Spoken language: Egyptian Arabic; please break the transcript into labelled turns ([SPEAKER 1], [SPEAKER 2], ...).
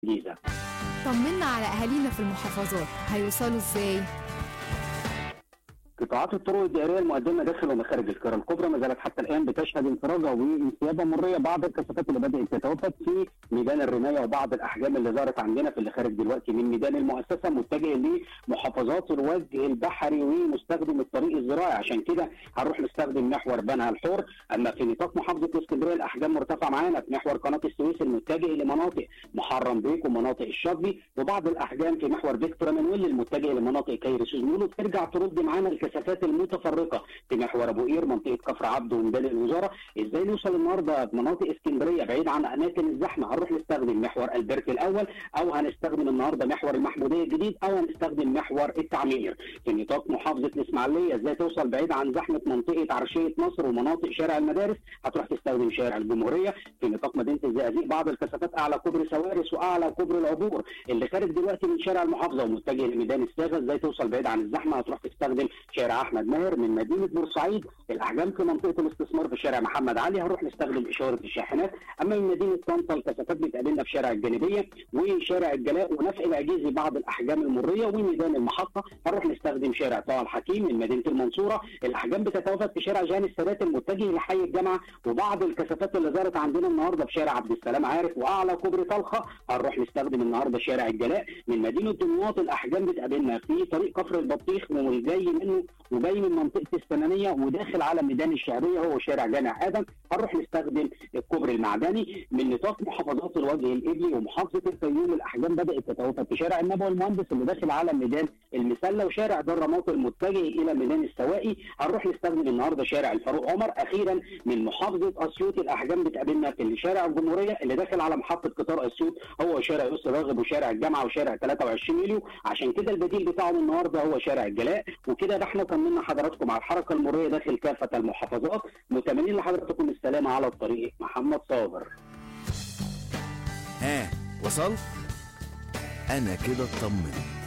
[SPEAKER 1] الجيزه
[SPEAKER 2] طمنا على اهالينا في المحافظات هيوصلوا ازاي
[SPEAKER 1] قطاعات الطرق الدائريه المقدمه داخل ومخارج القاهره الكبرى ما زالت حتى الان بتشهد انفراجه وانسيابه مريه بعض الكثافات اللي بدات تتوافد في ميدان الرمايه وبعض الاحجام اللي ظهرت عندنا في اللي خارج دلوقتي من ميدان المؤسسه متجه لمحافظات الوجه البحري ومستخدم الطريق الزراعي عشان كده هنروح نستخدم محور بنها الحر اما في نطاق محافظه اسكندريه الاحجام مرتفعه معانا في محور قناه السويس المتجه لمناطق محرم بيك ومناطق الشاطبي وبعض الاحجام في محور فيكتور منويل المتجه لمناطق كايرو سوزمول وترجع ترد معانا الكثافات المتفرقه في محور ابو قير منطقه كفر عبده وميدان الوزاره ازاي نوصل النهارده مناطق اسكندريه بعيد عن اماكن الزحمه هنروح نستخدم محور البرك الاول او هنستخدم النهارده محور المحموديه الجديد او هنستخدم محور التعمير في نطاق محافظه الاسماعيليه ازاي توصل بعيد عن زحمه منطقه عرشيه مصر ومناطق شارع المدارس هتروح تستخدم شارع الجمهوريه في نطاق مدينه الزقازيق بعض الكثافات اعلى كوبري سوارس واعلى كوبري العبور اللي خارج دلوقتي من شارع المحافظه ومتجه لميدان الساغه ازاي توصل بعيد عن الزحمه هتروح تستخدم شارع احمد ماهر من مدينه بورسعيد الاحجام في منطقه الاستثمار في شارع محمد علي هنروح نستخدم اشاره الشاحنات اما من مدينه طنطا الكثافات بتقابلنا في شارع الجانبيه وشارع الجلاء ونفق العجيزي بعض الاحجام المريه وميدان المحطه هنروح نستخدم شارع طه الحكيم من مدينه المنصوره الاحجام بتتوافد في شارع جان السادات المتجه لحي الجامعه وبعض الكثافات اللي ظهرت عندنا النهارده في شارع عبد السلام عارف واعلى كوبري طلخه هنروح نستخدم النهارده شارع الجلاء من مدينه دمياط الاحجام بتقابلنا في طريق كفر البطيخ والجاي منه وجاي من منطقه السنانيه وداخل على ميدان الشعريه هو شارع جامع ادم هنروح نستخدم الكوبري المعدني من نطاق محافظات الوجه الابلي ومحافظه الفيوم الاحجام بدات تتوافد في شارع النبوي المهندس اللي داخل على ميدان المسله وشارع درامات المتجه الى ميدان السواقي هنروح نستخدم النهارده شارع الفاروق عمر اخيرا من محافظه اسيوط الاحجام بتقابلنا في شارع الجمهوريه اللي داخل على محطه قطار اسيوط هو شارع يسر راغب وشارع الجامعه وشارع 23 يوليو عشان كده البديل بتاعهم النهارده هو شارع الجلاء وكده ده احنا طمنا حضراتكم على الحركه المريه داخل كافه المحافظات متمنين لحضراتكم السلامه على الطريق محمد صابر
[SPEAKER 3] ها وصلت انا كده اطمنت